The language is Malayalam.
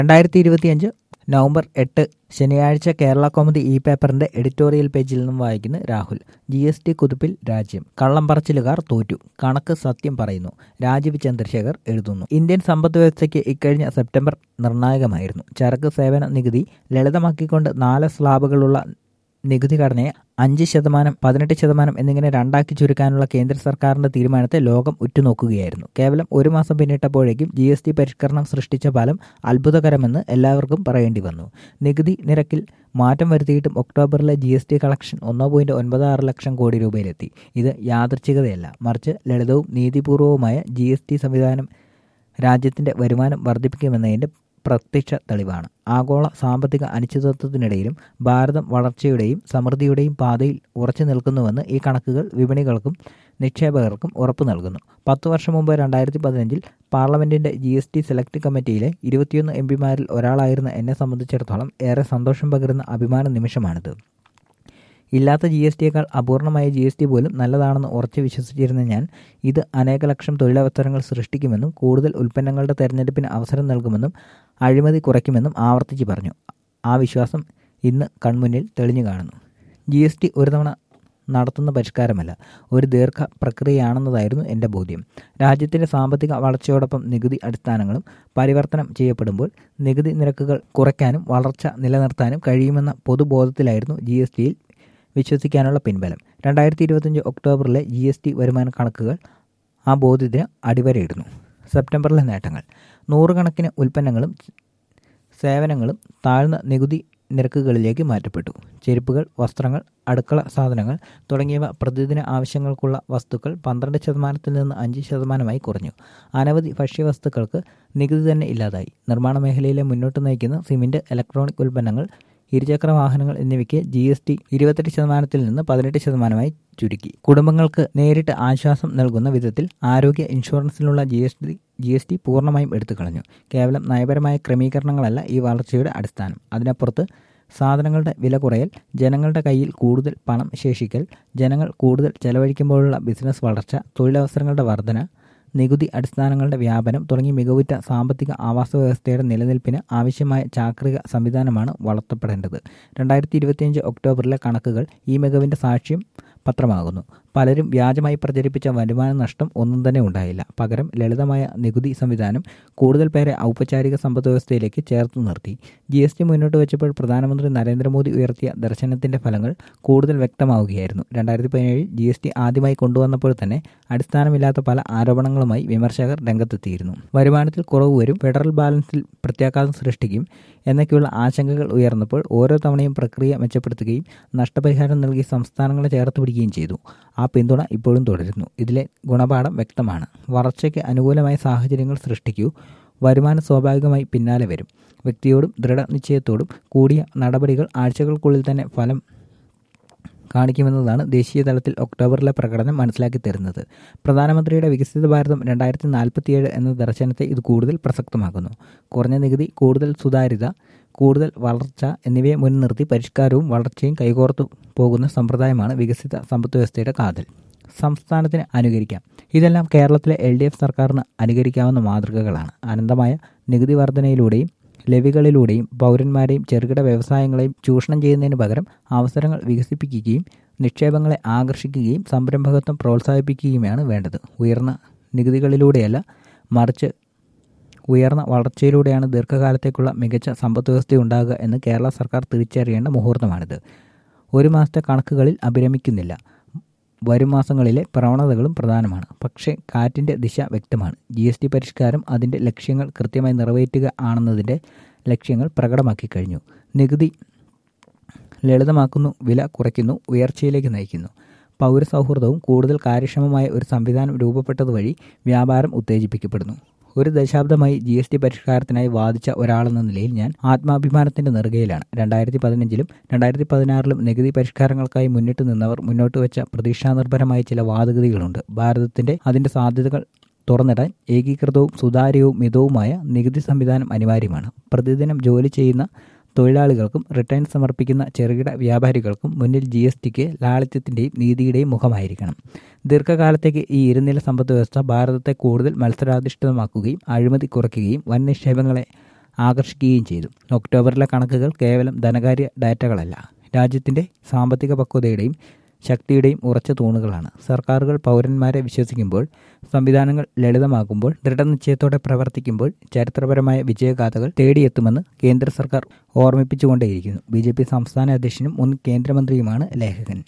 രണ്ടായിരത്തി ഇരുപത്തിയഞ്ച് നവംബർ എട്ട് ശനിയാഴ്ച കേരള കോമഡി ഇ പേപ്പറിന്റെ എഡിറ്റോറിയൽ പേജിൽ നിന്നും വായിക്കുന്നു രാഹുൽ ജി എസ് ടി കുതിപ്പിൽ രാജ്യം കള്ളം പറച്ചിലുകാർ തോറ്റു കണക്ക് സത്യം പറയുന്നു രാജീവ് ചന്ദ്രശേഖർ എഴുതുന്നു ഇന്ത്യൻ സമ്പദ് വ്യവസ്ഥയ്ക്ക് ഇക്കഴിഞ്ഞ സെപ്റ്റംബർ നിർണായകമായിരുന്നു ചരക്ക് സേവന നികുതി ലളിതമാക്കിക്കൊണ്ട് നാല് സ്ലാബുകളുള്ള നികുതി ഘടനയെ അഞ്ച് ശതമാനം പതിനെട്ട് ശതമാനം എന്നിങ്ങനെ രണ്ടാക്കി ചുരുക്കാനുള്ള കേന്ദ്ര സർക്കാരിന്റെ തീരുമാനത്തെ ലോകം ഉറ്റുനോക്കുകയായിരുന്നു കേവലം ഒരു മാസം പിന്നിട്ടപ്പോഴേക്കും ജി എസ് ടി പരിഷ്കരണം സൃഷ്ടിച്ച ഫലം അത്ഭുതകരമെന്ന് എല്ലാവർക്കും പറയേണ്ടി വന്നു നികുതി നിരക്കിൽ മാറ്റം വരുത്തിയിട്ടും ഒക്ടോബറിലെ ജി എസ് ടി കളക്ഷൻ ഒന്ന് പോയിന്റ് ഒൻപത് ആറ് ലക്ഷം കോടി രൂപയിലെത്തി ഇത് യാദൃച്ഛികതയല്ല മറിച്ച് ലളിതവും നീതിപൂർവവുമായ ജി എസ് ടി സംവിധാനം രാജ്യത്തിന്റെ വരുമാനം വർദ്ധിപ്പിക്കുമെന്നതിന്റെ പ്രത്യക്ഷ തെളിവാണ് ആഗോള സാമ്പത്തിക അനിശ്ചിതത്വത്തിനിടയിലും ഭാരതം വളർച്ചയുടെയും സമൃദ്ധിയുടെയും പാതയിൽ ഉറച്ചു നിൽക്കുന്നുവെന്ന് ഈ കണക്കുകൾ വിപണികൾക്കും നിക്ഷേപകർക്കും ഉറപ്പു നൽകുന്നു പത്തു വർഷം മുമ്പ് രണ്ടായിരത്തി പതിനഞ്ചിൽ പാർലമെന്റിന്റെ ജി എസ് ടി സെലക്ട് കമ്മിറ്റിയിലെ ഇരുപത്തിയൊന്ന് എം പിമാരിൽ ഒരാളായിരുന്ന എന്നെ സംബന്ധിച്ചിടത്തോളം ഏറെ സന്തോഷം പകരുന്ന അഭിമാന നിമിഷമാണിത് ഇല്ലാത്ത ജി എസ് ടിയേക്കാൾ അപൂർണമായ ജി എസ് ടി പോലും നല്ലതാണെന്ന് ഉറച്ചു വിശ്വസിച്ചിരുന്ന ഞാൻ ഇത് അനേക ലക്ഷം തൊഴിലവസരങ്ങൾ സൃഷ്ടിക്കുമെന്നും കൂടുതൽ ഉൽപ്പന്നങ്ങളുടെ തെരഞ്ഞെടുപ്പിന് അവസരം നൽകുമെന്നും അഴിമതി കുറയ്ക്കുമെന്നും ആവർത്തിച്ച് പറഞ്ഞു ആ വിശ്വാസം ഇന്ന് കൺമുന്നിൽ തെളിഞ്ഞു കാണുന്നു ജി എസ് ടി ഒരു തവണ നടത്തുന്ന പരിഷ്കാരമല്ല ഒരു ദീർഘ പ്രക്രിയയാണെന്നതായിരുന്നു എൻ്റെ ബോധ്യം രാജ്യത്തിൻ്റെ സാമ്പത്തിക വളർച്ചയോടൊപ്പം നികുതി അടിസ്ഥാനങ്ങളും പരിവർത്തനം ചെയ്യപ്പെടുമ്പോൾ നികുതി നിരക്കുകൾ കുറയ്ക്കാനും വളർച്ച നിലനിർത്താനും കഴിയുമെന്ന പൊതുബോധത്തിലായിരുന്നു ജി എസ് ടിയിൽ വിശ്വസിക്കാനുള്ള പിൻബലം രണ്ടായിരത്തി ഇരുപത്തഞ്ച് ഒക്ടോബറിലെ ജി എസ് ടി വരുമാന കണക്കുകൾ ആ ബോധ്യത്തിന് അടിവരയിടുന്നു സെപ്റ്റംബറിലെ നേട്ടങ്ങൾ നൂറുകണക്കിന് ഉൽപ്പന്നങ്ങളും സേവനങ്ങളും താഴ്ന്ന നികുതി നിരക്കുകളിലേക്ക് മാറ്റപ്പെട്ടു ചെരുപ്പുകൾ വസ്ത്രങ്ങൾ അടുക്കള സാധനങ്ങൾ തുടങ്ങിയവ പ്രതിദിന ആവശ്യങ്ങൾക്കുള്ള വസ്തുക്കൾ പന്ത്രണ്ട് ശതമാനത്തിൽ നിന്ന് അഞ്ച് ശതമാനമായി കുറഞ്ഞു അനവധി ഭക്ഷ്യവസ്തുക്കൾക്ക് നികുതി തന്നെ ഇല്ലാതായി നിർമ്മാണ മേഖലയിലെ മുന്നോട്ട് നയിക്കുന്ന സിമന്റ് ഇലക്ട്രോണിക് ഉൽപ്പന്നങ്ങൾ ഇരുചക്ര വാഹനങ്ങൾ എന്നിവയ്ക്ക് ജി എസ് ടി ഇരുപത്തെട്ട് ശതമാനത്തിൽ നിന്ന് പതിനെട്ട് ശതമാനമായി ചുരുക്കി കുടുംബങ്ങൾക്ക് നേരിട്ട് ആശ്വാസം നൽകുന്ന വിധത്തിൽ ആരോഗ്യ ഇൻഷുറൻസിനുള്ള G S T G S T പൂർണ്ണമായും എടുത്തു കളഞ്ഞു കേവലം നയപരമായ ക്രമീകരണങ്ങളല്ല ഈ വളർച്ചയുടെ അടിസ്ഥാനം അതിനപ്പുറത്ത് സാധനങ്ങളുടെ വില കുറയൽ ജനങ്ങളുടെ കയ്യിൽ കൂടുതൽ പണം ശേഷിക്കൽ ജനങ്ങൾ കൂടുതൽ ചെലവഴിക്കുമ്പോഴുള്ള ബിസിനസ് വളർച്ച തൊഴിലവസരങ്ങളുടെ വർധന നികുതി അടിസ്ഥാനങ്ങളുടെ വ്യാപനം തുടങ്ങി മികവുറ്റ സാമ്പത്തിക ആവാസ വ്യവസ്ഥയുടെ നിലനിൽപ്പിന് ആവശ്യമായ ചാക്രിക സംവിധാനമാണ് വളർത്തപ്പെടേണ്ടത് രണ്ടായിരത്തി ഇരുപത്തിയഞ്ച് ഒക്ടോബറിലെ കണക്കുകൾ ഈ മികവിൻ്റെ സാക്ഷ്യം പത്രമാകുന്നു പലരും വ്യാജമായി പ്രചരിപ്പിച്ച വരുമാന നഷ്ടം ഒന്നും തന്നെ ഉണ്ടായില്ല പകരം ലളിതമായ നികുതി സംവിധാനം കൂടുതൽ പേരെ ഔപചാരിക സമ്പദ് വ്യവസ്ഥയിലേക്ക് ചേർത്തു നിർത്തി ജി എസ് ടി മുന്നോട്ട് വെച്ചപ്പോൾ പ്രധാനമന്ത്രി നരേന്ദ്രമോദി ഉയർത്തിയ ദർശനത്തിന്റെ ഫലങ്ങൾ കൂടുതൽ വ്യക്തമാവുകയായിരുന്നു രണ്ടായിരത്തി പതിനേഴിൽ ജി എസ് ടി ആദ്യമായി കൊണ്ടുവന്നപ്പോൾ തന്നെ അടിസ്ഥാനമില്ലാത്ത പല ആരോപണങ്ങളുമായി വിമർശകർ രംഗത്തെത്തിയിരുന്നു വരുമാനത്തിൽ കുറവ് വരും ഫെഡറൽ ബാലൻസിൽ പ്രത്യാഘാതം സൃഷ്ടിക്കും എന്നൊക്കെയുള്ള ആശങ്കകൾ ഉയർന്നപ്പോൾ ഓരോ തവണയും പ്രക്രിയ മെച്ചപ്പെടുത്തുകയും നഷ്ടപരിഹാരം നൽകി സംസ്ഥാനങ്ങളെ ചേർത്ത് പിടിക്കുകയും ചെയ്തു ആ പിന്തുണ ഇപ്പോഴും തുടരുന്നു ഇതിലെ ഗുണപാഠം വ്യക്തമാണ് വളർച്ചയ്ക്ക് അനുകൂലമായ സാഹചര്യങ്ങൾ സൃഷ്ടിക്കൂ വരുമാനം സ്വാഭാവികമായി പിന്നാലെ വരും വ്യക്തിയോടും ദൃഢനിശ്ചയത്തോടും കൂടിയ നടപടികൾ ആഴ്ചകൾക്കുള്ളിൽ തന്നെ ഫലം കാണിക്കുമെന്നതാണ് ദേശീയ തലത്തിൽ ഒക്ടോബറിലെ പ്രകടനം മനസ്സിലാക്കി തരുന്നത് പ്രധാനമന്ത്രിയുടെ വികസിത ഭാരതം രണ്ടായിരത്തി നാൽപ്പത്തിയേഴ് എന്ന ദർശനത്തെ ഇത് കൂടുതൽ പ്രസക്തമാക്കുന്നു കുറഞ്ഞ നികുതി കൂടുതൽ സുതാര്യത കൂടുതൽ വളർച്ച എന്നിവയെ മുൻനിർത്തി പരിഷ്കാരവും വളർച്ചയും കൈകോർത്തു പോകുന്ന സമ്പ്രദായമാണ് വികസിത സമ്പദ് വ്യവസ്ഥയുടെ കാതൽ സംസ്ഥാനത്തിന് അനുകരിക്കാം ഇതെല്ലാം കേരളത്തിലെ എൽ ഡി എഫ് സർക്കാരിന് അനുകരിക്കാവുന്ന മാതൃകകളാണ് അനന്തമായ നികുതി വർധനയിലൂടെയും ലെവികളിലൂടെയും പൗരന്മാരെയും ചെറുകിട വ്യവസായങ്ങളെയും ചൂഷണം ചെയ്യുന്നതിന് പകരം അവസരങ്ങൾ വികസിപ്പിക്കുകയും നിക്ഷേപങ്ങളെ ആകർഷിക്കുകയും സംരംഭകത്വം പ്രോത്സാഹിപ്പിക്കുകയുമാണ് വേണ്ടത് ഉയർന്ന നികുതികളിലൂടെയല്ല മറിച്ച് ഉയർന്ന വളർച്ചയിലൂടെയാണ് ദീർഘകാലത്തേക്കുള്ള മികച്ച സമ്പദ് വ്യവസ്ഥയുണ്ടാകുക എന്ന് കേരള സർക്കാർ തിരിച്ചറിയേണ്ട മുഹൂർത്തമാണിത് ഒരു മാസത്തെ കണക്കുകളിൽ അഭിരമിക്കുന്നില്ല വരും മാസങ്ങളിലെ പ്രവണതകളും പ്രധാനമാണ് പക്ഷേ കാറ്റിൻ്റെ ദിശ വ്യക്തമാണ് ജി എസ് ടി പരിഷ്കാരം അതിൻ്റെ ലക്ഷ്യങ്ങൾ കൃത്യമായി നിറവേറ്റുക ആണെന്നതിൻ്റെ ലക്ഷ്യങ്ങൾ പ്രകടമാക്കി കഴിഞ്ഞു നികുതി ലളിതമാക്കുന്നു വില കുറയ്ക്കുന്നു ഉയർച്ചയിലേക്ക് നയിക്കുന്നു പൗരസൗഹൃദവും കൂടുതൽ കാര്യക്ഷമമായ ഒരു സംവിധാനം രൂപപ്പെട്ടതുവഴി വ്യാപാരം ഉത്തേജിപ്പിക്കപ്പെടുന്നു ഒരു ദശാബ്ദമായി ജി എസ് ടി പരിഷ്കാരത്തിനായി വാദിച്ച ഒരാളെന്ന നിലയിൽ ഞാൻ ആത്മാഭിമാനത്തിന്റെ നെറുകയിലാണ് രണ്ടായിരത്തി പതിനഞ്ചിലും രണ്ടായിരത്തി പതിനാറിലും നികുതി പരിഷ്കാരങ്ങൾക്കായി മുന്നിട്ട് നിന്നവർ മുന്നോട്ട് വെച്ച പ്രതീക്ഷാനിർഭരമായ ചില വാദഗതികളുണ്ട് ഭാരതത്തിന്റെ അതിന്റെ സാധ്യതകൾ തുറന്നിടാൻ ഏകീകൃതവും സുതാര്യവും മിതവുമായ നികുതി സംവിധാനം അനിവാര്യമാണ് പ്രതിദിനം ജോലി ചെയ്യുന്ന തൊഴിലാളികൾക്കും റിട്ടേൺ സമർപ്പിക്കുന്ന ചെറുകിട വ്യാപാരികൾക്കും മുന്നിൽ ജി എസ് ടിക്ക് ലാളിത്യത്തിൻ്റെയും നീതിയുടെയും മുഖമായിരിക്കണം ദീർഘകാലത്തേക്ക് ഈ ഇരുനില സമ്പദ് വ്യവസ്ഥ ഭാരതത്തെ കൂടുതൽ മത്സരാധിഷ്ഠിതമാക്കുകയും അഴിമതി കുറയ്ക്കുകയും വൻ നിക്ഷേപങ്ങളെ ആകർഷിക്കുകയും ചെയ്തു ഒക്ടോബറിലെ കണക്കുകൾ കേവലം ധനകാര്യ ഡാറ്റകളല്ല രാജ്യത്തിന്റെ സാമ്പത്തിക പക്വതയുടെയും ശക്തിയുടെയും ഉറച്ച തൂണുകളാണ് സർക്കാരുകൾ പൗരന്മാരെ വിശ്വസിക്കുമ്പോൾ സംവിധാനങ്ങൾ ലളിതമാകുമ്പോൾ ദൃഢനിശ്ചയത്തോടെ പ്രവർത്തിക്കുമ്പോൾ ചരിത്രപരമായ വിജയഗാഥകൾ തേടിയെത്തുമെന്ന് കേന്ദ്ര സർക്കാർ ഓർമ്മിപ്പിച്ചുകൊണ്ടേയിരിക്കുന്നു ബി ജെ പി സംസ്ഥാന അധ്യക്ഷനും മുൻ കേന്ദ്രമന്ത്രിയുമാണ് ലേഖകൻ